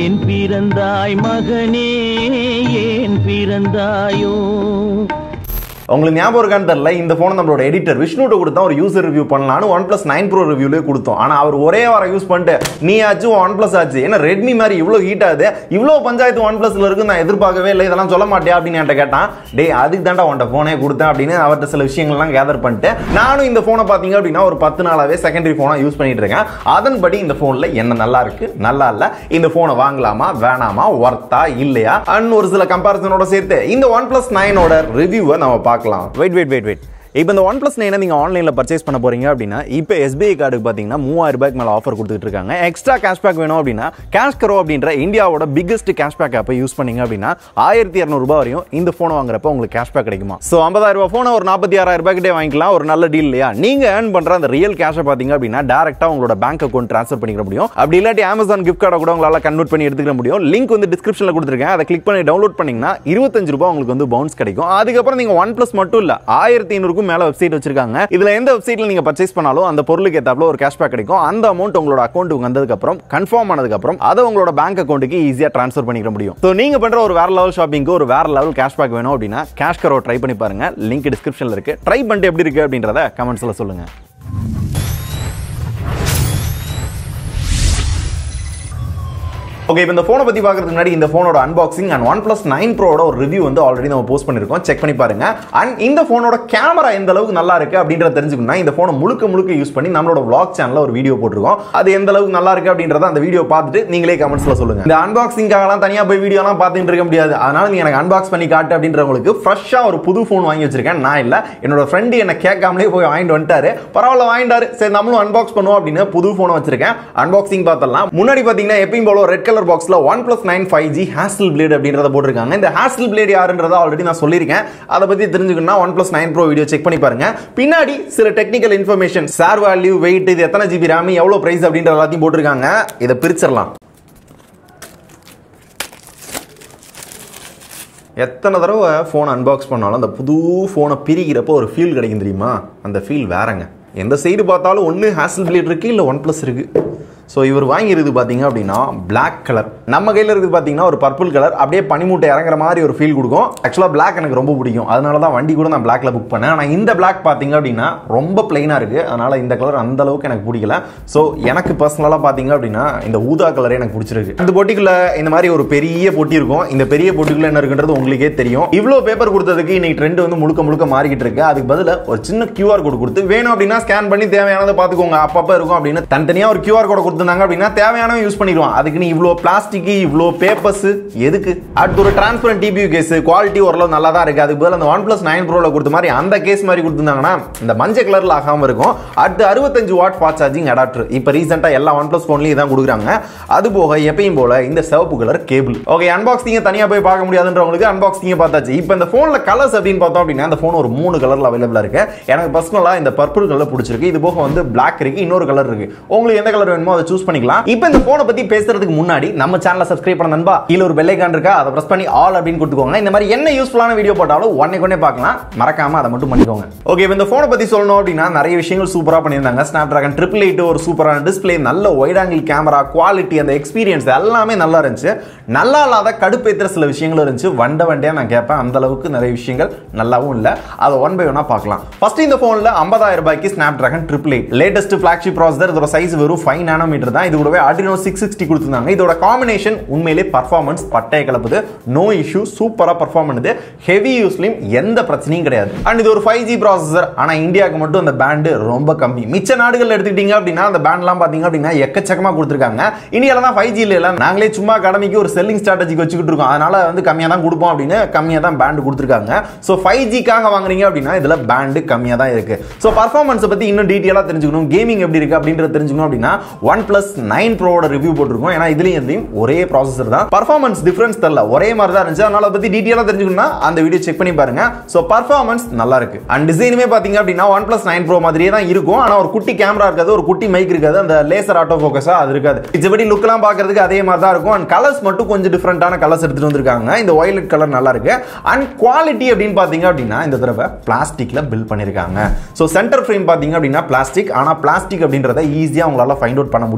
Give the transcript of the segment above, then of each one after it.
ஏன் பிறந்தாய் மகனே ஏன் பிறந்தாயோ உங்களுக்கு ஞாபகம் இருக்கான்னு தெரியல இந்த ஃபோன் நம்மளோட எடிட்டர் விஷ்ணுட்ட கொடுத்தா ஒரு யூசர் ரிவ்யூ பண்ணலாம்னு ஒன் பிளஸ் நைன் ப்ரோ ரிவ்யூலே கொடுத்தோம் ஆனால் அவர் ஒரே வாரம் யூஸ் பண்ணிட்டு நீ ஆச்சு ஒன் பிளஸ் ஆச்சு ஏன்னா ரெட்மி மாதிரி இவ்வளோ ஹீட் ஆகுது இவ்வளோ பஞ்சாயத்து ஒன் பிளஸ்ல இருக்கு நான் எதிர்பார்க்கவே இல்லை இதெல்லாம் சொல்ல மாட்டியா அப்படின்னு என்கிட்ட கேட்டான் டேய் அதுக்கு தாண்டா உன்ட்ட ஃபோனே கொடுத்தேன் அப்படின்னு அவர்கிட்ட சில விஷயங்கள்லாம் கேதர் பண்ணிட்டு நானும் இந்த ஃபோனை பார்த்தீங்க அப்படின்னா ஒரு பத்து நாளாவே செகண்டரி ஃபோனாக யூஸ் பண்ணிட்டு இருக்கேன் அதன்படி இந்த ஃபோனில் என்ன நல்லா இருக்கு நல்லா இல்லை இந்த ஃபோனை வாங்கலாமா வேணாமா ஒர்த்தா இல்லையா அண்ட் ஒரு சில கம்பாரிசனோட சேர்த்து இந்த ஒன் பிளஸ் நைனோட ரிவ்யூவை நம்ம பார்க்கலாம் வெயிட் வெயிட் வெயிட் வெயிட் இப்போ இந்த ஒன் ப்ளஸ் நைனை நீங்கள் ஆன்லைனில் பர்ச்சேஸ் பண்ண போறீங்க அப்படின்னா இப்போ எஸ்பிஐ கார்டுக்கு பார்த்தீங்கன்னா மூவாயிரம் ரூபாய்க்கு மேலே ஆஃபர் கொடுத்துட்டு இருக்காங்க எக்ஸ்ட்ரா கேஷ்பேக் வேணும் அப்படின்னா கேஷ் கரோ அப்படின்ற இந்தியாவோட பிக்கஸ்ட் கேஷ்பேக் ஆப்பை யூஸ் பண்ணீங்க அப்படின்னா ஆயிரத்தி இரநூறுபா வரையும் இந்த ஃபோன் வாங்குறப்ப உங்களுக்கு கேஷ்பேக் கிடைக்குமா ஸோ ஐம்பதாயிரம் ரூபாய் ஃபோனை ஒரு நாற்பத்தி ஆறாயிரம் ரூபாய்க்கிட்டே வாங்கிக்கலாம் ஒரு நல்ல டீல் இல்லையா நீங்கள் ஏர்ன் பண்ணுற அந்த ரியல் கேஷை பார்த்தீங்க அப்படின்னா டேரெக்டாக உங்களோட பேங்க் அக்கௌண்ட் ட்ரான்ஸ்ஃபர் பண்ணிக்க முடியும் அப்படி இல்லாட்டி அமேசான் கிஃப்ட் கார்டை கூட உங்களால் கன்வெர்ட் பண்ணி எடுத்துக்க முடியும் லிங்க் வந்து டிஸ்கிரிப்ஷனில் கொடுத்துருக்கேன் அதை கிளிக் பண்ணி டவுன்லோட் பண்ணீங்கன்னா இருபத்தஞ்சு ரூபாய் உங்களுக்கு வந்து பவுன்ஸ் கிடைக்கும் அதுக்கப்புறம் நீங்கள் ஒன் ப்ளஸ் மட்டும் இல்லை ஆயிரத்தி ஐநூறுக்கும் மேலே வெப்சைட் வச்சிருக்காங்க இதுல எந்த வெப்சைட்ல நீங்க பர்ச்சேஸ் பண்ணாலும் அந்த பொருளுக்கு ஏத்தாப்புல ஒரு கேஷ்பேக் கிடைக்கும் அந்த அமௌண்ட் உங்களோட அக்கௌண்ட்டுக்கு வந்ததுக்கு அப்புறம் கன்ஃபார்ம் ஆனதுக்கு அப்புறம் அதை உங்களோட பேங்க் அக்கௌண்ட்டுக்கு ஈஸியா ட்ரான்ஸ்ஃபர் பண்ணிக்க முடியும் ஸோ நீங்க பண்ற ஒரு வேற லெவல் ஷாப்பிங்க்கு ஒரு வேற லெவல் கேஷ்பேக் வேணும் அப்படின்னா கேஷ் கரோ ட்ரை பண்ணி பாருங்க லிங்க் டிஸ்கிரிப்ஷன்ல இருக்கு ட்ரை பண்ணிட்டு எப்படி இருக்கு அப்படின்றத கமெண்ட்ஸ்ல சொல்லுங்க ஓகே இப்போ இந்த ஃபோனை பற்றி பார்க்கறதுக்கு முன்னாடி இந்த ஃபோனோட unboxing and one plus nine ப்ரோட ஒரு ரிவ்யூ வந்து ஆல்ரெடி நம்ம போஸ்ட் பண்ணியிருக்கோம் செக் பண்ணி பாருங்க அண்ட் இந்த ஃபோனோட கேமரா எந்த அளவுக்கு நல்லா இருக்கு அப்படின்றத தெரிஞ்சுக்கணும்னா இந்த ஃபோனை முழுக்க முழுக்க யூஸ் பண்ணி நம்மளோட vlog சேனலில் ஒரு வீடியோ போட்டிருக்கோம் அது எந்த அளவுக்கு நல்லா இருக்கு அப்படின்றத அந்த வீடியோ பார்த்துட்டு நீங்களே கமெண்ட்ஸ்ல சொல்லுங்க இந்த அன்பாக்சிங்காகலாம் தனியாக போய் வீடியோலாம் பார்த்துட்டு இருக்க முடியாது அதனால நீ எனக்கு அன்பாக்ஸ் பண்ணி காட்டு அப்படின்றவங்களுக்கு ஃப்ரெஷ்ஷாக ஒரு புது ஃபோன் வாங்கி வச்சிருக்கேன் நான் இல்லை என்னோட ஃப்ரெண்டு என்ன கேட்காமலே போய் வாங்கிட்டு வந்துட்டாரு பரவாயில்ல வாங்கிட்டாரு சரி நம்மளும் அன்பாக்ஸ் பண்ணுவோம் அப்படின்னு புது ஃபோனை வச்சிருக்கேன் அன்பாக்சிங் பார்த்தலாம் முன்னாடி பார்த்தீங்கன்னா எப்பயும் போல ரெட் கலர் பாக்ஸ்ல one plus nine five G Hasselblad அப்படின்றத போட்டிருக்காங்க இந்த ஹேசல் பிளேட் யாருன்றத ஆல்ரெடி நான் சொல்லியிருக்கேன் அதை பத்தி தெரிஞ்சுக்கணும்னா one plus nine pro video check பண்ணி பாருங்க பின்னாடி சில technical information SAR value weight இது எத்தனை ஜிபி ரேம் எவ்வளவு பிரைஸ் அப்படின்ற எல்லாத்தையும் போட்டிருக்காங்க இதை பிரிச்சிடலாம் எத்தனை தடவை ஃபோன் அன்பாக்ஸ் பண்ணாலும் அந்த புது ஃபோனை பிரிக்கிறப்போ ஒரு ஃபீல் கிடைக்கும் தெரியுமா அந்த ஃபீல் வேறங்க எந்த சைடு பார்த்தாலும் ஒன்று ஹேசல் பிளேட் இருக்கு இல்லை ஒன் ப்ளஸ் இருக்கு ஸோ இவர் வாங்கியிருது பார்த்தீங்க அப்படின்னா Black கலர் நம்ம கையில் இருக்குது பார்த்தீங்கன்னா ஒரு பர்பிள் கலர் அப்படியே பனிமூட்டை இறங்குற மாதிரி ஒரு ஃபீல் கொடுக்கும் ஆக்சுவலாக Black எனக்கு ரொம்ப பிடிக்கும் அதனால தான் வண்டி கூட நான் பிளாக்ல புக் பண்ணேன் ஆனால் இந்த Black பார்த்தீங்க அப்படின்னா ரொம்ப பிளைனாக இருக்குது அதனால இந்த கலர் அந்த அளவுக்கு எனக்கு பிடிக்கல ஸோ எனக்கு பர்சனலாக பார்த்தீங்க அப்படின்னா இந்த ஊதா கலரே எனக்கு பிடிச்சிருக்கு இந்த பொட்டிக்குள்ள இந்த மாதிரி ஒரு பெரிய பொட்டி இருக்கும் இந்த பெரிய பொட்டிக்குள்ள என்ன இருக்குன்றது உங்களுக்கே தெரியும் இவ்வளோ பேப்பர் கொடுத்ததுக்கு இன்னைக்கு ட்ரெண்ட் வந்து முழுக்க முழுக்க மாறிக்கிட்டு இருக்கு அதுக்கு பதிலா ஒரு சின்ன கியூஆர் கோடு கொடுத்து வேணும் அப்படின்னா ஸ்கேன் பண்ணி தேவையானதை பார்த்துக்கோங்க அப்பப்போ இருக்கும் அப்படின்னு தனித்தனியாக ஒரு கியூஆர் கோடை கொடுத்துருந்தாங்க அப்படின்னா தேவையானவன் யூஸ் பண்ணிடுவான் அதுக்கு நீ இவ்வளோ பிளாஸ்டிக் இவ்வளோ பேப்பர்ஸ் எதுக்கு அடுத்து ஒரு டிரான்ஸ்பரண்ட் டிபியூ கேஸ் குவாலிட்டி ஓரளவு நல்லா தான் இருக்கு அதுக்கு பதில் அந்த ஒன் பிளஸ் நைன் ப்ரோல கொடுத்த மாதிரி அந்த கேஸ் மாதிரி கொடுத்துருந்தாங்கன்னா இந்த மஞ்சள் கலர்ல ஆகாம இருக்கும் அடுத்து அறுபத்தஞ்சு வாட் ஃபாஸ்ட் சார்ஜிங் அடாப்டர் இப்போ ரீசெண்டாக எல்லா ஒன் பிளஸ் ஃபோன்லையும் தான் கொடுக்குறாங்க அது போக எப்பயும் போல இந்த சிவப்பு கலர் கேபிள் ஓகே அன்பாக்சிங்க தனியாக போய் பார்க்க முடியாதுன்றவங்களுக்கு அன்பாக்சிங்க பார்த்தாச்சு இப்போ இந்த ஃபோனில் கலர்ஸ் அப்படின்னு பார்த்தோம் அப்படின்னா இந்த ஃபோன் ஒரு மூணு கலரில் அவைலபிளாக இருக்கு எனக்கு பர்சனலாக இந்த பர்பிள் கலர் பிடிச்சிருக்கு இது போக வந்து பிளாக் இருக்கு இன்னொரு கலர் இருக்கு உங்களுக்கு எந்த கலர் வேணுமோ அதை சூஸ் பண்ணிக்கலாம் இப்போ இந்த ஃபோனை பத்தி பேசுறதுக்கு முன்னாடி நம்ம சேனலை சப்ஸ்கிரைப் பண்ண நண்பா கீழ ஒரு பெல் ஐகான் இருக்கா அதை பிரஸ் பண்ணி ஆல் அப்படின்னு கொடுத்துக்கோங்க இந்த மாதிரி என்ன யூஸ்ஃபுல்லான வீடியோ போட்டாலும் உடனே உடனே பார்க்கலாம் மறக்காம அதை மட்டும் பண்ணிக்கோங்க ஓகே இப்போ இந்த ஃபோனை பத்தி சொல்லணும் அப்படின்னா நிறைய விஷயங்கள் சூப்பரா பண்ணியிருந்தாங்க ஸ்னாப் டிராகன் ட்ரிபிள் எயிட் ஒரு சூப்பரான டிஸ்பிளே நல்ல ஒயிட் ஆங்கிள் கேமரா குவாலிட்டி அந்த எக்ஸ்பீரியன்ஸ் எல்லாமே நல்லா இருந்துச்சு நல்லா இல்லாத கடுப்பேத்துற சில விஷயங்களும் இருந்துச்சு வண்ட வண்டியா நான் கேட்பேன் அந்த அளவுக்கு நிறைய விஷயங்கள் நல்லாவும் இல்லை அதை ஒன் பை ஒன்னா பார்க்கலாம் ஃபர்ஸ்ட் இந்த ஃபோனில் ஐம்பதாயிரம் ரூபாய்க்கு Snapdragon triple eight latest flagship processor இதோட சைஸ் வெறும் ஃபைவ் நானோமீட்டர் தான் இது கூடவே ஆர்டினோ சிக்ஸ் சிக்ஸ்டி கொடுத்துருந்தாங்க இதோட காம்பினேஷன் உண்மையிலே பர்ஃபார்மன்ஸ் பட்டைய கலப்புது நோ இஷ்யூ சூப்பராக பர்ஃபார்ம் பண்ணுது ஹெவி யூஸ்லையும் எந்த பிரச்சனையும் கிடையாது அண்ட் இது ஒரு ஃபைவ் ஜி ப்ராசஸர் ஆனால் இந்தியாவுக்கு மட்டும் அந்த பேண்டு ரொம்ப கம்மி மிச்ச நாடுகள் எடுத்துக்கிட்டீங்க அப்படின்னா அந்த பேண்ட்லாம் பார்த்தீங்க அப்படின்னா எக்கச்சக்கமாக கொடுத்துருக்காங்க இந்தியாவில் தான் ஃபைவ் ஜி இல்லை நாங்களே சும்மா கடமைக்கு ஒரு செல்லிங் ஸ்ட்ராட்டஜிக்கு வச்சுக்கிட்டு இருக்கோம் அதனால வந்து கம்மியாக தான் கொடுப்போம் அப்படின்னு கம்மியாக தான் பேண்டு கொடுத்துருக்காங்க ஸோ ஃபைவ் ஜிக்காக வாங்குறீங்க அப்படின்னா இதில் பேண்டு கம்மியாக தான் இருக்கு ஸோ பர்ஃபார்மன்ஸை பற்றி இன்னும் டீட்டெயிலாக தெரிஞ்சுக்கணும் கேமிங் எப்படி இருக்கு அப்படின்றத தெரிஞ்சுக்கணும் அப்படின்னா ஒன் பிளஸ் நைன் ப்ரோட ரிவ்யூ போட்டிருக்கோம் ஏன்னா இதுலயும் இதுலயும் ஒரே ப்ராசஸர் தான் பர்ஃபார்மன்ஸ் டிஃபரன்ஸ் தெரியல ஒரே மாதிரி தான் இருந்துச்சு அதனால அதை பற்றி டீட்டெயிலாக தெரிஞ்சுக்கணும்னா அந்த வீடியோ செக் பண்ணி பாருங்க ஸோ பர்ஃபார்மன்ஸ் நல்லா இருக்கு அண்ட் டிசைனுமே பார்த்தீங்க அப்படின்னா ஒன் பிளஸ் நைன் ப்ரோ மாதிரியே தான் இருக்கும் ஆனால் ஒரு குட்டி கேமரா இருக்காது ஒரு குட்டி மைக் இருக்காது அந்த லேசர் ஆட்டோ ஃபோக்கஸா அது இருக்காது மிச்சபடி லுக்லாம் பார்க்கறதுக்கு அதே மாதிரி தான் இருக்கும் அண்ட் கலர்ஸ் மட்டும் கொஞ்சம் டிஃப்ரெண்டான கலர்ஸ் எடுத்துட்டு வந்திருக்காங்க இந்த ஒயலட் கலர் நல்லா இருக்கு அண்ட் குவாலிட்டி அப்படின்னு பார்த்தீங்க அப்படின்னா இந்த தடவை பிளாஸ்டிக்ல பில் பண்ணியிருக்காங்க ஸோ சென்டர் ஃப்ரேம் பார்த்தீங்க அப்படின்னா பிளாஸ்டிக் ஆனால் பிளாஸ்டிக் அப்படின்றத ஈஸியாக உங்களால் ஃபைண்ட் அவுட் பண்ண முடியும்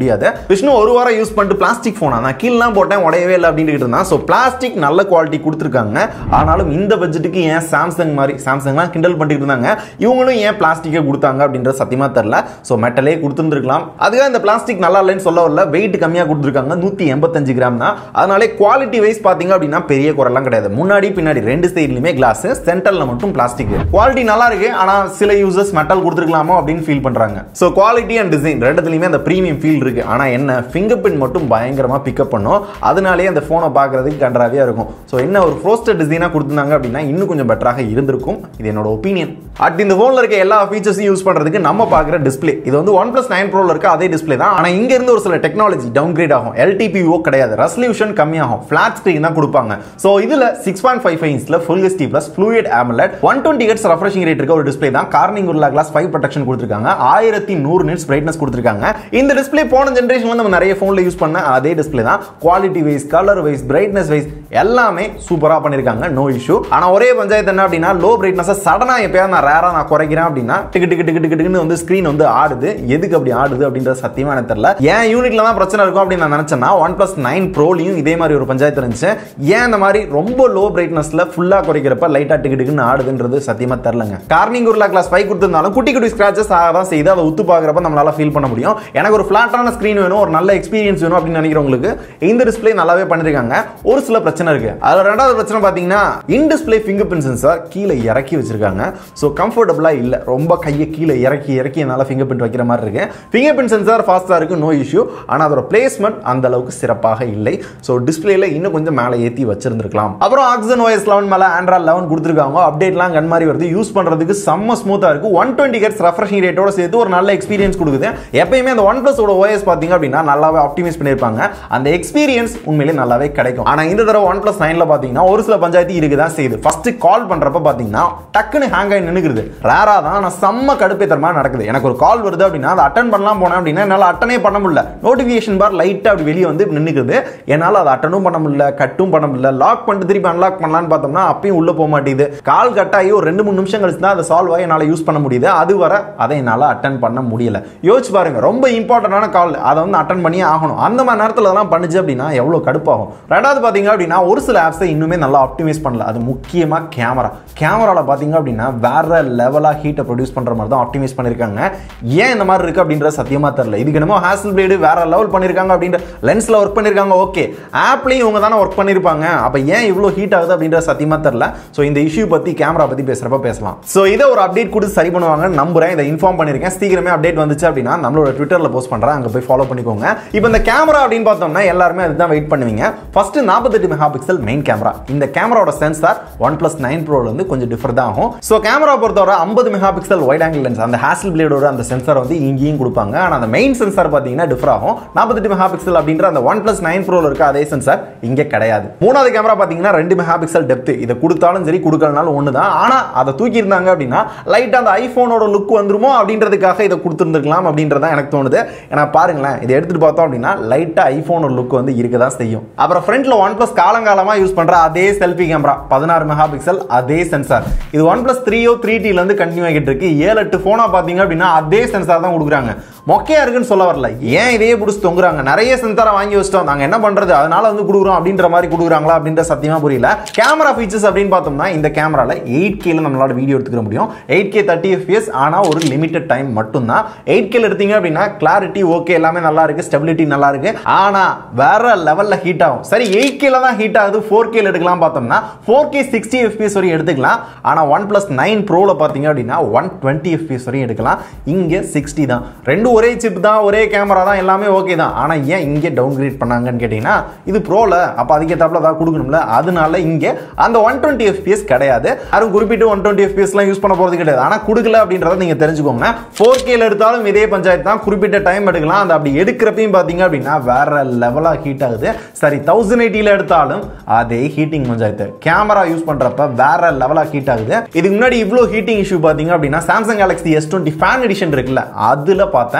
முடியாது விஷ்ணு ஒரு வாரம் யூஸ் பண்ணிட்டு பிளாஸ்டிக் ஃபோனா நான் கீழலாம் போட்டேன் உடையவே இல்லை அப்படின்னு இருந்தான் ஸோ பிளாஸ்டிக் நல்ல குவாலிட்டி கொடுத்துருக்காங்க ஆனாலும் இந்த பட்ஜெட்டுக்கு ஏன் சாம்சங் மாதிரி சாம்சங்லாம் கிண்டல் பண்ணிட்டு இருந்தாங்க இவங்களும் ஏன் பிளாஸ்டிக்கை கொடுத்தாங்க அப்படின்ற சத்தியமா தெரில ஸோ மெட்டலே கொடுத்துருந்துருக்கலாம் அதுக்காக இந்த பிளாஸ்டிக் நல்லா இல்லைன்னு சொல்ல வரல வெயிட் கம்மியாக கொடுத்துருக்காங்க நூற்றி எண்பத்தஞ்சு கிராம் தான் அதனாலே குவாலிட்டி வைஸ் பார்த்தீங்க அப்படின்னா பெரிய குறைலாம் கிடையாது முன்னாடி பின்னாடி ரெண்டு சைட்லையுமே கிளாஸ் சென்டரில் மட்டும் பிளாஸ்டிக் குவாலிட்டி நல்லா இருக்கு ஆனால் சில யூசர்ஸ் மெட்டல் கொடுத்துருக்கலாமோ அப்படின்னு ஃபீல் பண்ணுறாங்க ஸோ குவாலிட்டி அண்ட் டிசைன் ரெண்டுத்துலையுமே அந்த ப்ரீமியம் ஃபீல் இருக்கு ஆனால் என்ன ஃபிங்கர் பிரிண்ட் மட்டும் பயங்கரமாக பிக்கப் பண்ணும் அதனாலே அந்த ஃபோனை பார்க்கறதுக்கு கன்றாவியாக இருக்கும் ஸோ என்ன ஒரு ஃப்ரோஸ்டட் டிசைனாக கொடுத்துருந்தாங்க அப்படின்னா இன்னும் கொஞ்சம் பெட்டராக இருந்திருக்கும் இது என்னோட ஒப்பீனியன் அட் இந்த ஃபோனில் இருக்க எல்லா ஃபீச்சர்ஸையும் யூஸ் பண்ணுறதுக்கு நம்ம பார்க்குற டிஸ்ப்ளே இது வந்து ஒன் ப்ளஸ் நைன் ப்ரோவில் இருக்க அதே டிஸ்ப்ளே தான் ஆனால் இங்க இருந்து ஒரு சில டெக்னாலஜி டவுன் கிரேட் ஆகும் எல்டிபிஓ கிடையாது ரெசல்யூஷன் கம்மியாகும் ஃபிளாட் ஸ்க்ரீன் தான் கொடுப்பாங்க ஸோ இதில் சிக்ஸ் பாயிண்ட் ஃபைவ் ஃபைவ் இன்ச்சில் full HD plus fluid AMOLED one twenty hertz refreshing rate இருக்க ஒரு டிஸ்ப்ளே தான் கார்னிங் உள்ள கிளாஸ் ஃபைவ் ப்ரொடெக்ஷன் கொடுத்துருக்காங்க ஆயிரத்தி நூறு நிட்ஸ் பிரைட்னஸ் கொடுத்துருக்காங்க இந்த டிஸ்ப்ளே போன ஜென்ரேஷன் வந்து நம்ம நிறைய ஃபோனில் யூஸ் பண்ண அதே டிஸ்ப்ளே தான் quality wise colour wise brightness wise எல்லாமே சூப்பராக பண்ணியிருக்காங்க நோ இஷ்யூ ஆனால் ஒரே பஞ்சாயத்து என்ன அப்படின்னா லோ பிரைட்னஸை சடனாக எப்பயாவது நான் ரேராக நான் குறைக்கிறேன் அப்படின்னா டிக்கு டிக்கு டிக்கு டிக்கு டிக்குன்னு வந்து ஸ்க்ரீன் வந்து ஆடுது எதுக்கு அப்படி ஆடுது அப்படின்றது சத்தியமா எனக்கு தெரியல ஏன் யூனிட்ல தான் பிரச்சனை இருக்கும் அப்படின்னு நான் நினைச்சேன்னா ஒன் பிளஸ் நைன் ப்ரோலையும் இதே மாதிரி ஒரு பஞ்சாயத்து இருந்துச்சு ஏன் இந்த மாதிரி ரொம்ப லோ பிரைட்னஸ்ல ஃபுல்லா குறைக்கிறப்ப லைட்டா டிக்கு டிக்குன்னு ஆடுதுன்றது சத்தியமா தெரியலங்க கார்னிங் உருளா கிளாஸ் ஃபைவ் கொடுத்திருந்தாலும் குட்டி குட்டி ஸ்கிராச்சஸ் ஆக தான் செய்து அதை உத்து பார்க்குறப்ப நம்மளால ஃபீல் பண்ண முடியும் எனக்கு ஒரு ஃபிளாட்டான ஸ்க்ரீன் வேணும் ஒரு நல்ல எக்ஸ்பீரியன்ஸ் வேணும் அப்படின்னு நினைக்கிறவங்களுக்கு இந்த டிஸ்ப்ளே நல்லாவே பண்ணிருக்காங்க ஒரு சில பிரச்சனை இருக்கு அதுல ரெண்டாவது பிரச்சனை பாத்தீங்கன்னா in display fingerprint sensor கீழே இறக்கி வச்சிருக்காங்க ஸோ கம்ஃபர்டபுளா இல்ல ரொம்ப கையை கீழே இறக்கி இறக்கி என்னால் ஃபிங்கர் பிரிண்ட் வைக்கிற மாதிரி இருக்கு ஃபிங்கர் பிரிண்ட் சென்சார் ஃபாஸ்ட்டாக இருக்கு நோ இஷ்யூ ஆனால் அதோட பிளேஸ்மெண்ட் அந்த அளவுக்கு சிறப்பாக இல்லை ஸோ டிஸ்பிளேல இன்னும் கொஞ்சம் மேலே ஏற்றி வச்சிருந்திருக்கலாம் அப்புறம் ஆக்சன் OS லெவன் மேலே ஆண்ட்ராய்ட் லெவன் கொடுத்துருக்காங்க அப்டேட்லாம் கன் மாதிரி வருது யூஸ் பண்ணுறதுக்கு செம்ம ஸ்மூத்தாக இருக்கு ஒன் டுவெண்ட்டி ஹெட்ஸ் ரெஃப்ரெஷிங் ரேட்டோட சேர்த்து ஒரு நல்ல எக்ஸ்பீரியன்ஸ் கொடுக்குது எப்பயுமே அந்த ஒன் பிளஸோட ஓஎஸ் பார்த்தீங்க அப்படின்னா நல்லாவே ஆப்டிமைஸ் பண்ணியிருப்பாங்க அந்த எக்ஸ்பீரியன்ஸ் உண்மையிலே நல்லாவே கிடைக்கும் ஆனால் இந்த தடவை ஒன் பிளஸ் நைனில் பார்த்தீங்கன்னா ஒரு சில பஞ்சாயத்து இருக்கு தான் செய்யுது ஃபர்ஸ்ட் கால் பண்ணுறப்ப பார்த்தீங்கன்னா டக்குன்னு ஹேங் ஆகி நின்னுக்குது ரேரா தான் ஆனால் செம்ம கடுப்பேத்தரமா நடக்குது எனக்கு ஒரு கால் வருது அப்படின்னா அதை அட்டன் பண்ணலாம் போனேன் அப்படின்னா என்னால் அட்டனே பண்ண முடியல நோட்டிஃபிகேஷன் பார் லைட்டாக அப்படி வெளியே வந்து நின்னுக்குது என்னால் அதை அட்டனும் பண்ண முடியல கட்டும் பண்ண முடியல லாக் பண்ணிட்டு திருப்பி அன்லாக் பண்ணலான்னு பார்த்தோம்னா அப்பயும் உள்ள போக மாட்டேங்குது கால் கட் ஆகி ஒரு ரெண்டு மூணு நிமிஷம் கழிச்சு தான் அதை சால்வ் ஆகி என்னால் யூஸ் பண்ண முடியுது அது வர அதை என்னால் அட்டன் பண்ண முடியல யோசிச்சு பாருங்க ரொம்ப இம்பார்ட்டன்டான கால் அதை வந்து அட்டன் பண்ணியே ஆகணும் அந்த மாதிரி நேரத்தில் அதெல்லாம் பண்ணுச்சு அப்படின்னா எவ்வளோ கடுப்பாகும் ரெண்டாவது பார்த்தீங்க அப்படின்னா ஒரு சில ஆப்ஸை இன்னுமே நல்லா ஆப்டிமைஸ் பண்ணல அது முக்கியமாக கேமரா கேமராவில் பார்த்தீங்க அப்படின்னா வேற லெவலாக ஹீட்டை ப்ரொடியூஸ் பண்ணுற மாதிரி தான் ஆப்டிமைஸ் பண்ணியிருக்காங்க ஏன் இந்த மாதிரி இருக்கு அப்படின்ற சத்தியமா தெரியல இதுக்கு என்னமோ ஹேசல் பிளேடு வேற லெவல் பண்ணியிருக்காங்க அப்படின்ற லென்ஸில் ஒர்க் பண்ணியிருக்காங்க ஓகே ஆப்லையும் இவங்க தானே ஒர்க் பண்ணியிருப்பாங்க அப்போ ஏன் இவ்வளோ ஹீட் ஆகுது அப்படின்ற சத்தியமா தெரியல ஸோ இந்த இஷ்யூ பற்றி கேமரா பற்றி பேசுகிறப்ப பேசலாம் ஸோ இதை ஒரு அப்டேட் கொடுத்து சரி பண்ணுவாங்கன்னு நம்புறேன் இதை இன்ஃபார்ம் பண்ணியிருக்கேன் சீக்கிரமே அப்டேட் வந்துச்சு அப்படின்னா நம்மளோட ட்விட்டரில் போஸ்ட் பண்ணுறேன் அங்கே போய் ஃபாலோ பண்ணிக்கோங்க இப்போ இந்த கேமரா அப்படின்னு பார்த்தோம்னா எல்லாருமே அதுதான் வெயிட் பண்ணுவீங்க ஃபர்ஸ்ட் நாற்பத்தெட்டு மெகா பிக்சல் மெயின் கேமரா இந்த கேமராவோட சென்சார் ஒன் பிளஸ் நைன் ப்ரோல இருந்து கொஞ்சம் டிஃபர் தான் ஆகும் ஸோ கேமரா பொறுத்தவரை ஐம்பது megapixel wide angle lens அந்த ஹேசல் பிளேடோட அந்த சென்சார் வந்து இங்கேயும் கொடுப்பாங்க ஆனால் அந்த மெயின் சென்சார் பார்த்தீங்கன்னா டிஃபர் ஆகும் நாற்பத்தெட்டு மெகா பிக்சல் அப்படின்ற அந்த ஒன் பிளஸ் நைன் ப்ரோல இருக்க அதே சென்சார் இங்கே கிடையாது மூணாவது கேமரா பார்த்தீங்கன்னா ரெண்டு மெகா பிக்சல் டெப்த் இதை கொடுத்தாலும் சரி கொடுக்கலனாலும் ஒன்று தான் ஆனால் அதை தூக்கி இருந்தாங்க அப்படின்னா லைட்டாக அந்த ஐஃபோனோட லுக் வந்துருமோ அப்படின்றதுக்காக இதை கொடுத்துருந்துருக்கலாம் அப்படின்றத எனக்கு தோணுது ஏன்னா பாருங்களேன் இதை எடுத்துட்டு பார்த்தோம் அப்படின்னா லைட்டாக ஐஃபோனோட லுக் வந்து இருக்க தான் செய்யும் அப்புறம் ஃப்ரண்ட்ல ஒன் பிளஸ் காலங்காலமாக யூஸ் பண்ற அதே செல்ஃபி கேமரா பதினாறு மெகா பிக்சல் அதே சென்சார் இது ஒன் பிளஸ் த்ரீயோ த்ரீ இருந்து கண்டினியூ ஆகிட்டு இருக்கு ஏழு எட்டு ஃபோனா பார்த்தீங்க அப்படின்னா அதே சென்சார் தான் கொடுக்குறாங்க மொக்கையா இருக்குன்னு சொல்ல வரல ஏன் இதையே பிடிச்சி தொங்குறாங்க நிறைய சென்சாரை வாங்கி வச்சிட்டோம் நாங்க என்ன பண்றது அதனால வந்து கொடுக்குறோம் அப்படின்ற மாதிரி கொடுக்குறாங்களா அப்படின்ற சத்தியமா புரியல கேமரா ஃபீச்சர்ஸ் அப்படின்னு பார்த்தோம்னா இந்த கேமரால எயிட் கேல நம்மளால வீடியோ எடுத்துக்க முடியும் எயிட் கே தேர்ட்டி எஃபிஎஸ் ஆனா ஒரு லிமிட்டட் டைம் மட்டும்தான் எயிட் கேல எடுத்தீங்க அப்படின்னா கிளாரிட்டி ஓகே எல்லாமே நல்லா இருக்கு ஸ்டெபிலிட்டி நல்லா இருக்கு ஆனா வேற லெவல்ல ஹீட் ஆகும் சரி எயிட் கேல தான் ஹீட் ஆகுது ஃபோர் கேல எடுக்கலாம் பார்த்தோம்னா ஃபோர் கே சிக்ஸ்டி எஃபிஎஸ் வரையும் எடுத்துக்கலாம் ஆனா ஒன் பிளஸ் நைன் ப்ரோல பார்த்தீங்க அப்படின்னா ஒன் டுவெண்ட்டி எஃபிஎஸ் வரையும் எடுக்கலாம் இங்க சிக்ஸ்டி தான் ரெண்டு ஒரே சிப் தான் ஒரே கேமரா தான் எல்லாமே ஓகே தான் ஆனா ஏன் இங்கே டவுன் கிரேட் பண்ணாங்கன்னு கேட்டீங்கன்னா இது ப்ரோல அப்ப அதுக்கேற்றாப்புல தான் கொடுக்கணும்ல அதனால இங்க அந்த ஒன் டுவெண்ட்டி எஃபிஎஸ் கிடையாது யாரும் குறிப்பிட்டு ஒன் டுவெண்ட்டி எஃபிஎஸ்லாம் யூஸ் பண்ண போறது கிடையாது ஆனா கொடுக்கல அப்படின்றத நீங்க தெரிஞ்சுக்கோங்க ஃபோர் கேல எடுத்தாலும் இதே பஞ்சாயத்து தான் குறிப்பிட்ட டைம் எடுக்கலாம் அந்த அப்படி எடுக்கிறப்பையும் பார்த்தீங்க அப்படின்னா வேற லெவலாக ஹீட் ஆகுது சரி தௌசண்ட் எயிட்டியில் எடுத்தாலும் அதே ஹீட்டிங் பஞ்சாயத்து கேமரா யூஸ் பண்றப்ப வேற லெவலாக ஹீட் ஆகுது இதுக்கு முன்னாடி இவ்வளோ ஹீட்டிங் இஷ்யூ பார்த்தீங்க அப்படின்னா Samsung Galaxy S twenty fan edition இருக்குல்ல அதில் பார்த்தேன்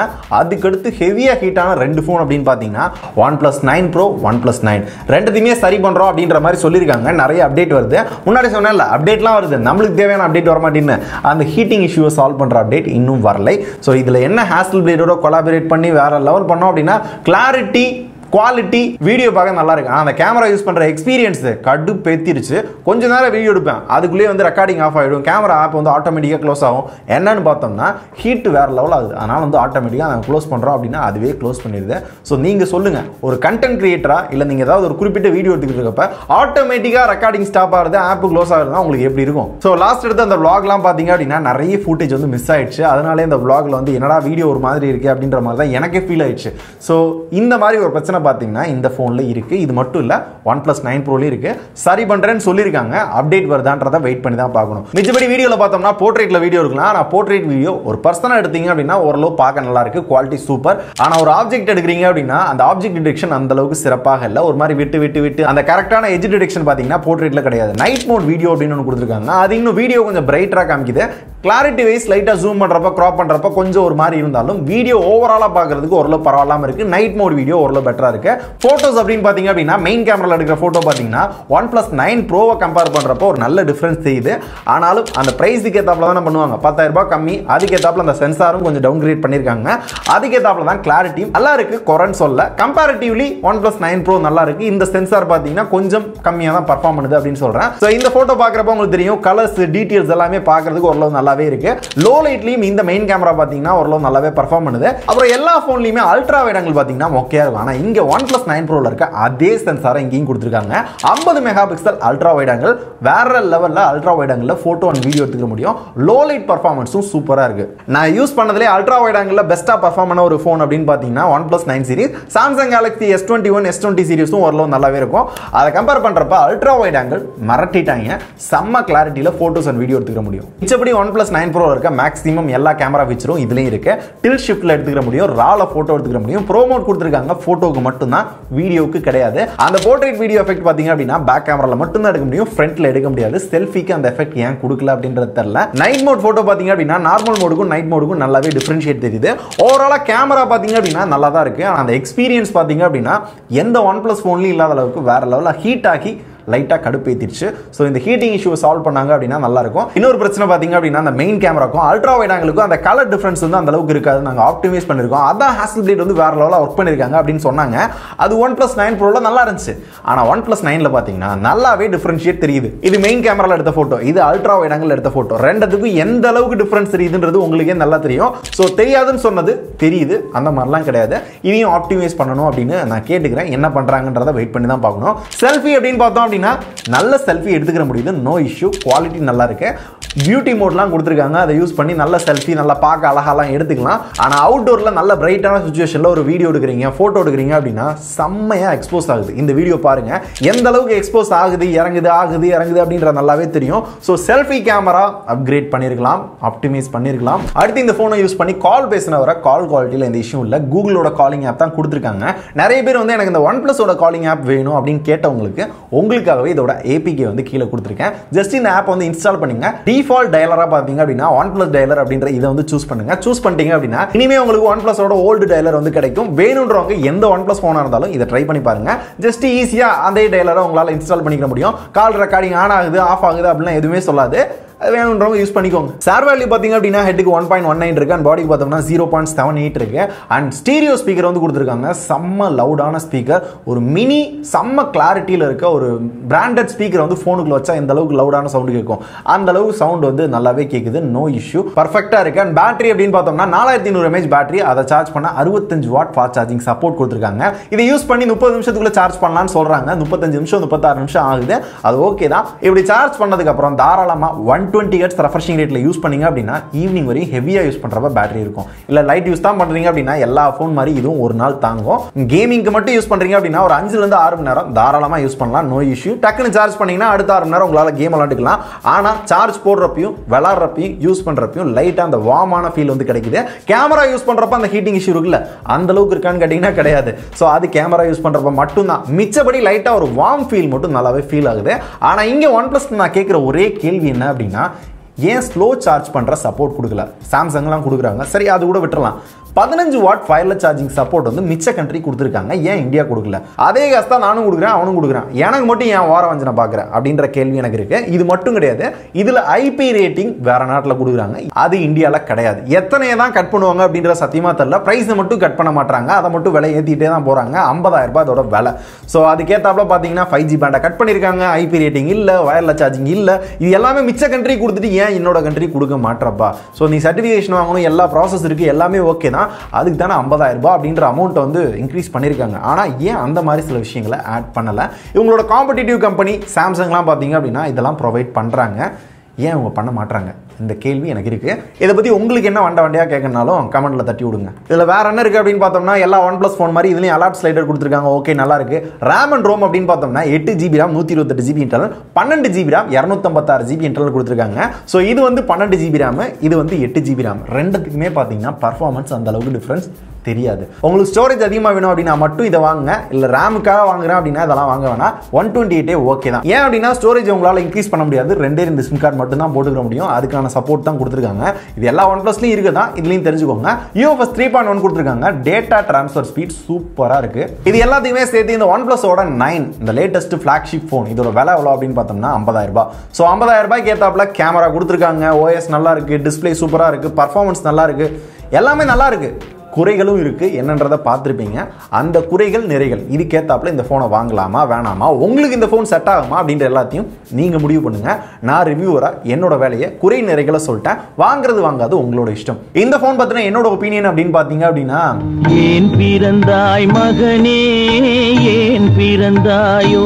சொல்லுவேன் அதுக்கடுத்து ஹெவியாக ஹீட்டான ரெண்டு ஃபோன் அப்படின்னு பார்த்தீங்கன்னா one plus nine pro one plus nine ரெண்டுத்தையுமே சரி பண்ணுறோம் அப்படின்ற மாதிரி சொல்லியிருக்காங்க நிறைய அப்டேட் வருது முன்னாடி சொன்னேன்ல அப்டேட்லாம் வருது நம்மளுக்கு தேவையான அப்டேட் வர மாட்டேன்னு அந்த ஹீட்டிங் இஷ்யூவை சால்வ் பண்ணுற அப்டேட் இன்னும் வரலை ஸோ இதில் என்ன ஹேஸ்ல் பிளேடோட கொலாபரேட் பண்ணி வேற லெவல் பண்ணோம் அப்படின்னா கிளாரிட்டி குவாலிட்டி வீடியோ பார்க்க நல்லா இருக்கு ஆனால் அந்த கேமரா யூஸ் பண்ணுற எக்ஸ்பீரியன்ஸ் கடுப்பேத்திருச்சு கொஞ்ச நேரம் வீடியோ எடுப்பேன் அதுக்குள்ளேயே வந்து ரெக்கார்டிங் ஆஃப் ஆகிடும் கேமரா ஆப் வந்து ஆட்டோமேட்டிக்காக க்ளோஸ் ஆகும் என்னன்னு பார்த்தோம்னா ஹீட் வேற லெவல் ஆகுது அதனால் வந்து ஆட்டோமேட்டிக்காக நாங்கள் க்ளோஸ் பண்ணுறோம் அப்படின்னா அதுவே க்ளோஸ் பண்ணிடுது ஸோ நீங்கள் சொல்லுங்கள் ஒரு கண்டென்ட் கிரியேட்டரா இல்லை நீங்கள் ஏதாவது ஒரு குறிப்பிட்ட வீடியோ எடுத்துக்கிட்டு இருக்கப்ப ஆட்டோமேட்டிக்காக ரெக்கார்டிங் ஸ்டாப் ஆகுது ஆப் க்ளோஸ் ஆகுதுன்னா உங்களுக்கு எப்படி இருக்கும் ஸோ லாஸ்ட் எடுத்து அந்த vlogலாம் பார்த்தீங்க அப்படின்னா நிறைய ஃபுட்டேஜ் வந்து மிஸ் ஆயிடுச்சு அதனாலே இந்த vlogல வந்து என்னடா வீடியோ ஒரு மாதிரி இருக்கு அப்படின்ற மாதிரி தான் எனக்கே ஃபீல் ஆயிடுச்சு ஸோ இந்த மாதிரி ஒரு பிரச்சனை பார்த்தீங்கன்னா இந்த ஃபோனில் இருக்கு இது மட்டும் இல்லை ஒன் ப்ளஸ் நைன் ப்ரோலையும் இருக்கு சரி பண்ணுறேன்னு சொல்லியிருக்காங்க அப்டேட் வருதான்றதை வெயிட் பண்ணி தான் பார்க்கணும் மிச்சபடி வீடியோவில் பார்த்தோம்னா போர்ட்ரேட்டில் வீடியோ இருக்கலாம் ஆனால் போர்ட்ரேட் வீடியோ ஒரு பர்சனாக எடுத்தீங்க அப்படின்னா ஓரளவு பார்க்க நல்லா இருக்கு குவாலிட்டி சூப்பர் ஆனால் ஒரு ஆப்ஜெக்ட் எடுக்கிறீங்க அப்படின்னா அந்த ஆப்ஜெக்ட் டிடெக்ஷன் அந்த அளவுக்கு சிறப்பாக இல்லை ஒரு மாதிரி விட்டு விட்டு விட்டு அந்த கரெக்டான எஜ் டிடெக்ஷன் பார்த்தீங்கன்னா போர்ட்ரேட்டில் கிடையாது நைட் மோட் வீடியோ அப்படின்னு ஒன்று கொடுத்துருக்காங்க அது இன்னும் வீடியோ கொஞ்சம் பிரைட்டராக காமிக்குது கிளாரிட்டி வைஸ் லைட்டாக ஜூம் பண்ணுறப்ப க்ராப் பண்ணுறப்ப கொஞ்சம் ஒரு மாதிரி இருந்தாலும் வீடியோ ஓவராலாக பார்க்கறதுக்கு ஓரளவு பரவாயில்லாம இருக்கு நைட் மோட் வீடியோ ஓரளவு பெட்டராக இருக்கு ஃபோட்டோஸ் அப்படின்னு பார்த்தீங்க அப்படின்னா மெயின் கேமராவில் எடுக்கிற ஃபோட்டோ பார்த்தீங்கன்னா ஒன் ப்ளஸ் நைன் ப்ரோவை கம்பேர் பண்ணுறப்போ ஒரு நல்ல டிஃப்ரென்ஸ் தெரியுது ஆனாலும் அந்த ப்ரைஸுக்கு ஏற்றாப்புல தானே பண்ணுவாங்க பத்தாயிரம் ரூபாய் கம்மி அதுக்கேற்றாப்புல அந்த சென்சாரும் கொஞ்சம் டவுன் கிரேட் பண்ணியிருக்காங்க அதுக்கேற்றாப்புல தான் கிளாரிட்டி நல்லா இருக்கு குறைன்னு சொல்ல comparatively one plus nine pro நல்லா இருக்கு இந்த சென்சார் பார்த்தீங்கன்னா கொஞ்சம் கம்மியாக தான் பர்ஃபார்ம் பண்ணுது அப்படின்னு சொல்கிறேன் ஸோ இந்த ஃபோட்டோ பார்க்குறப்ப உங்களுக்கு தெரியும் கலர்ஸ் டீட்டெயில்ஸ் எல்லாமே பார்க்கறதுக்கு ஓரளவு நல்லாவே இருக்கு லோ லைட்லையும் இந்த மெயின் கேமரா பார்த்தீங்கன்னா ஓரளவு நல்லாவே பர்ஃபார்ம் பண்ணுது அப்புறம் எல்லா ஃபோன்லையுமே அல்ட்ரா வைடங்கள் பார்த்தீங்கன்னா மொக்கையாக இருக்கும் ஆனால் இங்கே ஒன் ப்ளஸ் நைன் ப்ரோவில் இருக்க அதே சென்சாரை இங்கேயும் கொடுத்துருக்காங்க ஐம்பது மெகா பிக்சல் அல்ட்ரா வைடங்கள் வேற லெவலில் அல்ட்ரா வைடங்களில் ஃபோட்டோ அண்ட் வீடியோ எடுத்துக்க முடியும் லோ லைட் பர்ஃபார்மன்ஸும் சூப்பராக இருக்கு நான் யூஸ் பண்ணதுலேயே அல்ட்ரா வைடங்களில் பெஸ்ட்டாக பர்ஃபார்ம் பண்ண ஒரு ஃபோன் அப்படின்னு பார்த்தீங்கன்னா one plus nine series Samsung Galaxy S twenty one S twenty சீரிஸும் ஓரளவு நல்லாவே இருக்கும் அதை கம்பேர் பண்ணுறப்ப அல்ட்ரா வைட் ஆங்கிள் மிரட்டிட்டாங்க செம்ம கிளாரிட்டியில் ஃபோட்டோஸ் அண்ட் வீடியோ எடுத்துக்க முடியும் மிச்சபடி ஒன் ப்ளஸ் நைன் ப்ரோ இருக்க மேக்ஸிமம் எல்லா கேமரா ஃபீச்சரும் இதுலேயும் இருக்கு டில் ஷிஃப்ட்டில் எடுத்துக்க முடியும் ரால ஃபோட்டோ எடுத்துக்க முடியும் ப்ரோமோட் கொடுத்துருக்காங்க ஃபோட்டோக்கு மட்டும்தான் வீடியோக்கு கிடையாது அந்த போர்ட்ரேட் வீடியோ எஃபெக்ட் பார்த்தீங்க அப்படின்னா பேக் கேமரால மட்டும் தான் எடுக்க முடியும் ஃப்ரண்ட்ல எடுக்க முடியாது செல்ஃபிக்கு அந்த எஃபெக்ட் ஏன் கொடுக்கல அப்படின்றது தெரியல நைட் மோட் ஃபோட்டோ பார்த்தீங்க அப்படின்னா நார்மல் மோடுக்கும் நைட் மோடுக்கும் நல்லாவே டிஃபரன்ஷியேட் தெரியுது ஓவராலாக கேமரா பார்த்தீங்க அப்படின்னா நல்லா தான் இருக்கு ஆனா அந்த எக்ஸ்பீரியன்ஸ் பார்த்தீங்க அப்படின்னா எந்த ஒன் ப்ளஸ் ஃபோன்லையும் இல்லாத அளவுக்கு வேற லெவலில் ஹீட் ஆகி லைட்டாக கடுப்பேத்திடுச்சு ஸோ இந்த ஹீட்டிங் இஷ்யூ சால்வ் பண்ணாங்க அப்படின்னா நல்லா இருக்கும் இன்னொரு பிரச்சனை பார்த்தீங்க அப்படின்னா அந்த மெயின் கேமராக்கும் அல்ட்ரா வைட் ஆங்கிளுக்கும் அந்த கலர் டிஃபரன்ஸ் வந்து அந்த அளவுக்கு இருக்காது நாங்கள் ஆப்டிமைஸ் பண்ணியிருக்கோம் அதான் ஹாசல் பிளேட் வந்து வேற லெவலில் ஒர்க் பண்ணியிருக்காங்க அப்படின்னு சொன்னாங்க அது ஒன் ப்ளஸ் நைன் ப்ரோவில் நல்லா இருந்துச்சு ஆனால் ஒன் ப்ளஸ் நைனில் பார்த்தீங்கன்னா நல்லாவே டிஃபரன்ஷியேட் தெரியுது இது மெயின் கேமராவில் எடுத்த ஃபோட்டோ இது அல்ட்ரா வைட் ஆங்கிள் எடுத்த ஃபோட்டோ ரெண்டுத்துக்கும் எந்த அளவுக்கு டிஃபரன்ஸ் தெரியுதுன்றது உங்களுக்கே நல்லா தெரியும் ஸோ தெரியாதுன்னு சொன்னது தெரியுது அந்த மாதிரிலாம் கிடையாது இதையும் ஆப்டிமைஸ் பண்ணணும் அப்படின்னு நான் கேட்டுக்கிறேன் என்ன பண்ணுறாங்கன்றதை வெயிட் பண்ணி தான் பார்க்கணும் செல்ஃபி அப்படின்னு பார்த்தோம் அப்படின்னா நல்ல செல்ஃபி எடுத்துக்கிற முடியுது நோ இஷ்யூ குவாலிட்டி நல்லா இருக்கு பியூட்டி மோட்லாம் கொடுத்துருக்காங்க அதை யூஸ் பண்ணி நல்ல செல்ஃபி நல்லா பார்க்க அழகாலாம் எடுத்துக்கலாம் ஆனால் அவுட்டோரில் நல்ல பிரைட்டான சுச்சுவேஷனில் ஒரு வீடியோ எடுக்கிறீங்க ஃபோட்டோ எடுக்கிறீங்க அப்படின்னா செம்மையாக எக்ஸ்போஸ் ஆகுது இந்த வீடியோ பாருங்க எந்த அளவுக்கு எக்ஸ்போஸ் ஆகுது இறங்குது ஆகுது இறங்குது அப்படின்ற நல்லாவே தெரியும் ஸோ செல்ஃபி கேமரா அப்கிரேட் பண்ணியிருக்கலாம் ஆப்டிமைஸ் பண்ணியிருக்கலாம் அடுத்து இந்த ஃபோனை யூஸ் பண்ணி கால் பேசின வர கால் குவாலிட்டியில் இந்த இஷ்யூ இல்லை கூகுளோட காலிங் ஆப் தான் கொடுத்துருக்காங்க நிறைய பேர் வந்து எனக்கு இந்த ஒன் ப்ளஸோட காலிங் ஆப் வேணும் அப்படின்னு கேட்டவங்களுக்கு உங்களுக்காகவே இதோட ஏபிகே வந்து கீழே கொடுத்துருக்கேன் ஜஸ்ட் இந்த ஆப் வந்து இன்ஸ்டால் பண்ணுங்க டிஃபால்ட் டயலராக பார்த்தீங்க அப்படின்னா ஒன் ப்ளஸ் டயலர் அப்படின்ற இதை வந்து சூஸ் பண்ணுங்க சூஸ் பண்ணிட்டீங்க அப்படின்னா இனிமே உங்களுக்கு ஒன் ப்ளஸோட ஓல்டு டயலர் வந்து கிடைக்கும் வேணுன்றவங்க எந்த ஒன் ப்ளஸ் ஃபோனாக இருந்தாலும் இதை ட்ரை பண்ணி பாருங்க ஜஸ்ட் ஈஸியாக அதே டயலரை உங்களால் இன்ஸ்டால் பண்ணிக்க முடியும் கால் ரெக்கார்டிங் ஆன் ஆகுது ஆஃப் ஆகுது அப்படிலாம் எதுவுமே சொல்லாது அது வேணுன்றவங்க யூஸ் பண்ணிக்கோங்க சார் வேல்யூ பார்த்தீங்க அப்படின்னா ஹெட்டுக்கு ஒன் பாயிண்ட் ஒன் நைன் இருக்கு அண்ட் பாடிக்கு பார்த்தோம்னா ஜீரோ பாயிண்ட் செவன் எயிட் இருக்கு அண்ட் ஸ்டீரியோ ஸ்பீக்கர் வந்து கொடுத்துருக்காங்க செம்ம லவுடான ஸ்பீக்கர் ஒரு மினி செம்ம கிளாரிட்டியில் இருக்க ஒரு பிராண்டட் ஸ்பீக்கர் வந்து ஃபோனுக்குள்ள வச்சா இந்த அளவுக்கு லவுடான சவுண்டு கேட்கும் அந்த அளவுக்கு சவுண்ட் வந்து நல்லாவே கேட்குது நோ இஷ்யூ பர்ஃபெக்டாக இருக்கு அண்ட் பேட்டரி அப்படின்னு பார்த்தோம்னா நாலாயிரத்தி ஐநூறு எம்ஏஹெச் பேட்டரி அதை சார்ஜ் பண்ண அறுபத்தஞ்சு வாட் ஃபாஸ்ட் சார்ஜிங் சப்போர்ட் கொடுத்துருக்காங்க இதை யூஸ் பண்ணி முப்பது நிமிஷத்துக்குள்ள சார்ஜ் பண்ணலாம்னு சொல்றாங்க முப்பத்தஞ்சு நிமிஷம் முப்பத்தாறு நிமிஷம் ஆகுது அது ஓகே தான் இப்படி சார்ஜ் பண்ணதுக்கு அப்புறம் தாராளமாக ஒன் டுவெண்ட்டி ஹெட்ஸ் ரெஃப்ரெஷிங் ரேட்டில் யூஸ் பண்ணீங்க அப்படின்னா ஈவினிங் வரையும் ஹெவியாக யூஸ் பண்ணுறப்ப பேட்டரி இருக்கும் இல்லை லைட் யூஸ் தான் பண்ணுறீங்க அப்படின்னா எல்லா ஃபோன் மாதிரி இதுவும் ஒரு நாள் தாங்கும் கேமிங்க்கு மட்டும் யூஸ் பண்ணுறீங்க அப்படின்னா ஒரு அஞ்சுலேருந்து ஆறு மணி நேரம் தாராளமாக யூஸ் பண்ணலாம் நோ இஷ்யூ டக்குன்னு சார்ஜ் பண்ணீங்கன்னா அடுத்த ஆறு மணி நேரம் உங்களால் கேம் விளாண்டுக்கலாம் ஆனால் சார்ஜ் போடுறப்பையும் விளாட்றப்பையும் யூஸ் பண்ணுறப்பையும் லைட்டாக அந்த வார்மான ஃபீல் வந்து கிடைக்குது கேமரா யூஸ் பண்ணுறப்ப அந்த ஹீட்டிங் இஷ்யூ இருக்குல்ல அந்த அளவுக்கு இருக்கான்னு கேட்டிங்கன்னா கிடையாது ஸோ அது கேமரா யூஸ் பண்ணுறப்ப மட்டும்தான் மிச்சபடி லைட்டாக ஒரு வார்ம் ஃபீல் மட்டும் நல்லாவே ஃபீல் ஆகுது ஆனால் இங்கே ஒன் ப்ளஸ் நான் கேட்குற ஒரே கேள்வி என்ன அப்படின்னா ஏன் ஸ்லோ சார்ஜ் பண்ணுற சப்போர்ட் கொடுக்கல சாம்சங்லாம் கொடுக்குறாங்க சரி அது கூட விட்டுறலாம் பதினஞ்சு வாட் ஃபயர்லெஸ் சார்ஜிங் சப்போர்ட் வந்து மிச்ச கண்ட்ரி கொடுத்துருக்காங்க ஏன் இந்தியா கொடுக்கல அதே காசு தான் நானும் கொடுக்குறேன் அவனும் கொடுக்குறான் எனக்கு மட்டும் ஏன் வார வஞ்சனை பார்க்குறேன் அப்படின்ற கேள்வி எனக்கு இருக்கு இது மட்டும் கிடையாது இதுல ஐபி ரேட்டிங் வேற நாட்டில் கொடுக்குறாங்க அது இந்தியாவில் கிடையாது எத்தனையை தான் கட் பண்ணுவாங்க அப்படின்ற சத்தியமா தெரியல பிரைஸை மட்டும் கட் பண்ண மாட்டாங்க அதை மட்டும் விலை ஏற்றிட்டே தான் போறாங்க ஐம்பதாயிரம் ரூபாய் அதோட விலை ஸோ அதுக்கேற்றாப்புல பார்த்தீங்கன்னா ஃபைவ் ஜி பேண்டை கட் பண்ணியிருக்காங்க ஐபி ரேட்டிங் இல்லை வயர்லெஸ் சார்ஜிங் இல்லை இது எல்லாமே மிச்ச கண்ட்ரி கொடுத்துட்டு ஏன் என்னோட கண்ட்ரி கொடுக்க மாட்டேறப்பா ஸோ நீ சர்டிஃபிகேஷன் வாங்கணும் எல்லா ப்ராசஸ் இருக்கு எல்லாமே ஓகே தான் அதுக்கு தானே ஐம்பதாயிரம் ரூபாய் அப்படின்ற அமௌண்ட்டை வந்து இன்க்ரீஸ் பண்ணியிருக்காங்க ஆனால் ஏன் அந்த மாதிரி சில விஷயங்களை ஆட் பண்ணலை இவங்களோட காம்படிட்டிவ் கம்பெனி சாம்சங்லாம் பார்த்தீங்க அப்படின்னா இதெல்லாம் ப்ரொவைட் பண்ணுறாங்க ஏன் அவங்க பண்ண மாட்டாங்க இந்த கேள்வி எனக்கு இருக்கு இதை பத்தி உங்களுக்கு என்ன வண்ட வண்டியா கேட்கணும்னாலும் கமெண்ட்ல தட்டி விடுங்க இதுல வேற என்ன இருக்கு அப்படின்னு பார்த்தோம்னா எல்லா ஒன் பிளஸ் ஃபோன் மாதிரி இதுலயும் அலாட் ஸ்லைடர் கொடுத்துருக்காங்க ஓகே நல்லா இருக்கு ரேம் அண்ட் ரோம் அப்படின்னு பார்த்தோம்னா எட்டு ஜிபி ரேம் நூத்தி இருபத்தெட்டு ஜிபி இன்டர்னல் பன்னெண்டு ஜிபி ரேம் இரநூத்தம்பத்தாறு ஜிபி இன்டர்னல் கொடுத்துருக்காங்க ஸோ இது வந்து பன்னெண்டு ஜிபி ரேம் இது வந்து எட்டு ஜிபி ரேம் ரெண்டுத்துக்குமே பார்த்தீங்கன்னா பர்ஃபார்மன்ஸ் அந்த அளவுக்கு டிஃபரன்ஸ் தெரியாது உங்களுக்கு ஸ்டோரேஜ் அதிகமாக வேணும் அப்படின்னா மட்டும் இதை வாங்குங்க இல்லை ரேமுக்காக வாங்குறேன் அப்படின்னா இதெல்லாம் வாங்க வேணாம் ஒன் டுவெண்ட்டி எயிட்டே ஓகே தான் ஏன் அப்படின்னா ஸ்டோரேஜ் உங்களால் இன்க்ரீஸ் பண்ண முடியாது ரெண்டே ரெண்டு சிம் கார்டு மட்டும் தான் போட்டுக்க முடியும் அதுக்கான சப்போர்ட் தான் கொடுத்துருக்காங்க இது எல்லா ஒன் ப்ளஸ்லையும் இருக்குது தான் இதுலையும் தெரிஞ்சுக்கோங்க யூஎஃப்எஸ் த்ரீ பாயிண்ட் ஒன் கொடுத்துருக்காங்க டேட்டா ட்ரான்ஸ்ஃபர் ஸ்பீட் சூப்பராக இருக்குது இது எல்லாத்தையுமே சேர்த்து இந்த ஒன் ப்ளஸோட நைன் இந்த லேட்டஸ்ட் ஃப்ளாக்ஷிப் ஃபோன் இதோட விலை எவ்வளோ அப்படின்னு பார்த்தோம்னா ஐம்பதாயிரம் ரூபாய் ஸோ ஐம்பதாயிரம் ரூபாய்க்கு ஏற்றாப்புல கேமரா கொடுத்துருக்காங்க ஓஎஸ் நல்லா இருக்குது டிஸ்பிளே சூப்பராக இருக்குது பர்ஃபார்மன்ஸ் நல்லா இருக்குது எல்லாமே நல்லா இருக்குது குறைகளும் இருக்கு என்னன்றதை பார்த்துருப்பீங்க அந்த குறைகள் நிறைகள் இதுக்கேத்தாப்புல இந்த ஃபோனை வாங்கலாமா வேணாமா உங்களுக்கு இந்த ஃபோன் செட் ஆகுமா அப்படின்ற எல்லாத்தையும் நீங்க முடிவு பண்ணுங்க நான் ரிவ்யூவரா என்னோட வேலையை குறை நிறைகளை சொல்லிட்டேன் வாங்குறது வாங்காது உங்களோட இஷ்டம் இந்த ஃபோன் பத்தின என்னோட ஒப்பீனியன் அப்படின்னு பார்த்தீங்க அப்படின்னா ஏன் பிறந்தாய் மகனே ஏன் பிறந்தாயோ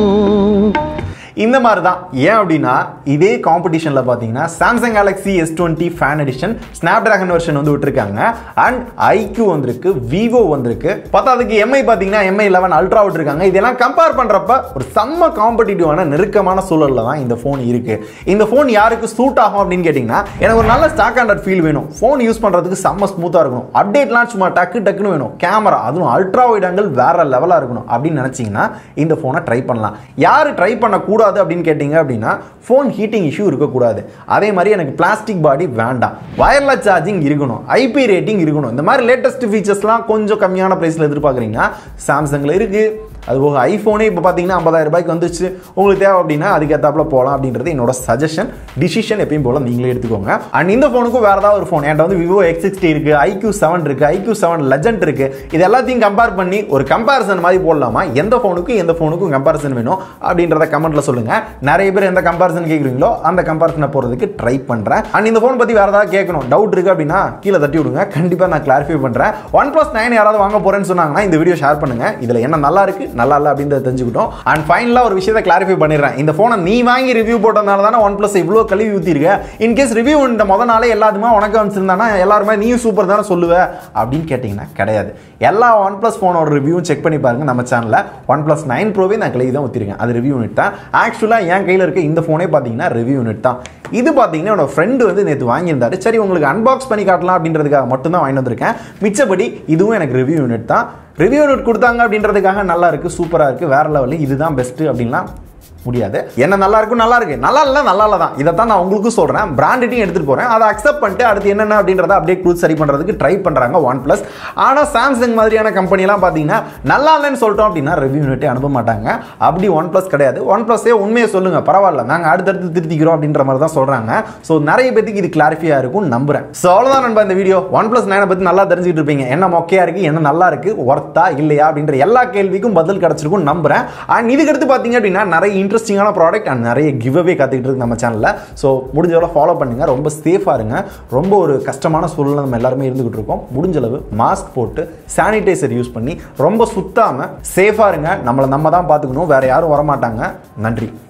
இந்த மாதிரி தான் ஏன் அப்படின்னா இதே காம்படிஷனில் பார்த்தீங்கன்னா Samsung Galaxy S twenty fan edition Snapdragon version வந்து விட்டுருக்காங்க அண்ட் ஐக்யூ வந்திருக்கு விவோ வந்திருக்கு பத்தாவதுக்கு எம்ஐ பார்த்தீங்கன்னா எம்ஐ லெவன் அல்ட்ரா விட்டுருக்காங்க இதெல்லாம் கம்பேர் பண்ணுறப்ப ஒரு செம்ம காம்படிட்டிவான நெருக்கமான சூழலில் தான் இந்த ஃபோன் இருக்கு இந்த ஃபோன் யாருக்கு சூட் ஆகும் அப்படின்னு கேட்டிங்கன்னா எனக்கு ஒரு நல்ல ஸ்டாக் ஆண்டர் ஃபீல் வேணும் ஃபோன் யூஸ் பண்ணுறதுக்கு செம்ம ஸ்மூத்தாக இருக்கணும் அப்டேட்லாம் சும்மா டக்கு டக்குன்னு வேணும் கேமரா அதுவும் அல்ட்ரா வைட் ஆங்கிள் வேற லெவலாக இருக்கணும் அப்படின்னு நினச்சிங்கன்னா இந்த ஃபோனை ட்ரை பண்ணலாம் யார் ட்ரை பண்ணக்கூடாது அப்படின்னு கேட்டிங்க அப்படின்னா ஃபோன் ஹீட்டிங் இஷ்யூ இருக்கக்கூடாது அதே மாதிரி எனக்கு பிளாஸ்டிக் பாடி வேண்டாம் வயர்லெஸ் சார்ஜிங் இருக்கணும் ஐபி ரேட்டிங் இருக்கணும் இந்த மாதிரி லேட்டஸ்ட் ஃபீச்சர்ஸ்லாம் கொஞ்சம் கம்மியான ப்ரைஸில் எதிர்பார்க்குறீங்கன்னா சாம்சங்கில் இருக்குது அது போக ஐஃபோனே இப்போ பார்த்தீங்கன்னா ஐம்பதாயிரம் ரூபாய்க்கு வந்துச்சு உங்களுக்கு தேவை அப்படின்னா அதுக்கேற்றாப்புல போகலாம் அப்படின்றது என்னோட சஜஷன் டிசிஷன் எப்பயும் போல நீங்களே எடுத்துக்கோங்க அண்ட் இந்த ஃபோனுக்கும் வேறு ஏதாவது ஒரு ஃபோன் என்கிட்ட வந்து விவோ எக்ஸ் சிக்ஸ்டி இருக்கு ஐக்யூ செவன் இருக்கு ஐக்யூ செவன் லெஜண்ட் இருக்கு இது எல்லாத்தையும் கம்பேர் பண்ணி ஒரு கம்பேரிசன் மாதிரி போடலாமா எந்த ஃபோனுக்கும் எந்த ஃபோனுக்கும் கம்பேரிசன் வேணும் அப்படின்றத கமெண்ட்ல சொல்லுங்க நிறைய பேர் எந்த கம்பேரிசன் கேட்குறீங்களோ அந்த கம்பேரிசனை போகிறதுக்கு ட்ரை பண்ணுறேன் அண்ட் இந்த ஃபோன் பற்றி வேறு ஏதாவது கேட்கணும் டவுட் இருக்கு அப்படின்னா கீழே தட்டி விடுங்க கண்டிப்பாக நான் கிளாரிஃபை பண்ணுறேன் ஒன் ப்ளஸ் நைன் யாராவது வாங்க போறேன்னு சொன்னாங்கன்னா இந்த வீடியோ ஷேர் பண்ணுங்க இதில் என்ன நல்லா இருக்கு நல்லா இல்லை அப்படின்றத தெரிஞ்சுக்கிட்டோம் அண்ட் ஃபைனலாக ஒரு விஷயத்தை கிளாரிஃபை பண்ணிடுறேன் இந்த ஃபோனை நீ வாங்கி ரிவ்யூ போட்டதுனால தானே ஒன் ப்ளஸ் இவ்வளோ கழுவி ஊற்றிருக்க இன்கேஸ் ரிவ்யூ இந்த முத நாளே எல்லாத்துமே உனக்கு வந்துருந்தானா எல்லாருமே நீயும் சூப்பர் தானே சொல்லுவ அப்படின்னு கேட்டிங்கன்னா கிடையாது எல்லா ஒன் ப்ளஸ் ஃபோனோட ரிவ்யூவும் செக் பண்ணி பாருங்க நம்ம சேனலில் ஒன் ப்ளஸ் நைன் ப்ரோவே நான் கழுவி தான் ஊற்றிருக்கேன் அது ரிவ்யூ யூனிட் தான் ஆக்சுவலாக என் கையில் இருக்க இந்த ஃபோனே பார்த்தீங்கன்னா ரிவ்யூ யூனிட் தான் இது பார்த்தீங்கன்னா என்னோட ஃப்ரெண்டு வந்து நேற்று வாங்கியிருந்தாரு சரி உங்களுக்கு அன்பாக்ஸ் பண்ணி காட்டலாம் அப்படின்றதுக்காக மட்டும் தான் வாங்கிட்டு வந்திருக்கேன் மிச்சபடி இதுவும் எனக்கு ரிவ்யூ யூனிட் தான் ரிவ்யூ யூனிட் கொடுத்தாங்க அப்படின்றதுக்காக நல்லா இருக்கு சூப்பராக இருக்கு வேற லெவலில் இதுதான் பெஸ்ட்டு அப்படின்லாம் முடியாது என்ன நல்லா இருக்கும் நல்லா இருக்கு நல்லா இல்லை நல்லா இல்லை தான் இதை தான் நான் உங்களுக்கும் சொல்கிறேன் பிராண்டட்டையும் எடுத்துகிட்டு போகிறேன் அதை அக்செப்ட் பண்ணிட்டு அடுத்து என்னென்ன அப்படின்றத அப்டேட் கொடுத்து சரி பண்ணுறதுக்கு ட்ரை பண்ணுறாங்க ஒன் ப்ளஸ் ஆனால் சாம்சங் மாதிரியான கம்பெனிலாம் பார்த்தீங்கன்னா நல்லா இல்லைன்னு சொல்லிட்டோம் அப்படின்னா ரிவ்யூ யூனிட்டே அனுப்ப மாட்டாங்க அப்படி ஒன் ப்ளஸ் கிடையாது ஒன் ப்ளஸே உண்மையை சொல்லுங்க பரவாயில்ல நாங்கள் அடுத்தடுத்து திருத்திக்கிறோம் அப்படின்ற மாதிரி தான் சொல்கிறாங்க ஸோ நிறைய பேருக்கு இது கிளாரிஃபையாக இருக்கும் நம்புறேன் ஸோ அவ்வளோதான் நண்பா இந்த வீடியோ ஒன் ப்ளஸ் நைனை பற்றி நல்லா தெரிஞ்சுக்கிட்டு இருப்பீங்க என்ன மொக்கையா இருக்கு என்ன நல்லா இருக்கு ஒர்த்தா இல்லையா அப்படின்ற எல்லா கேள்விக்கும் பதில் கிடைச்சிருக்கும் நம்புறேன் அண்ட் இதுக்கு அடுத்து பார்த்தீங்க அப்படின்னா நிறைய இன்ட்ரெஸ்டிங்கான ப்ராடக்ட் அண்ட் நிறைய கிவ் அவே காத்துக்கிட்டு இருக்கு நம்ம சேனலில் ஸோ முடிஞ்சளவு ஃபாலோ பண்ணுங்க ரொம்ப சேஃபாக இருங்க ரொம்ப ஒரு கஷ்டமான சூழ்நிலை நம்ம எல்லாருமே இருந்துகிட்டு இருக்கோம் முடிஞ்சளவு மாஸ்க் போட்டு சானிடைசர் யூஸ் பண்ணி ரொம்ப சுத்தாமல் சேஃபாக இருங்க நம்மளை நம்ம தான் பார்த்துக்கணும் வேற யாரும் வரமாட்டாங்க நன்றி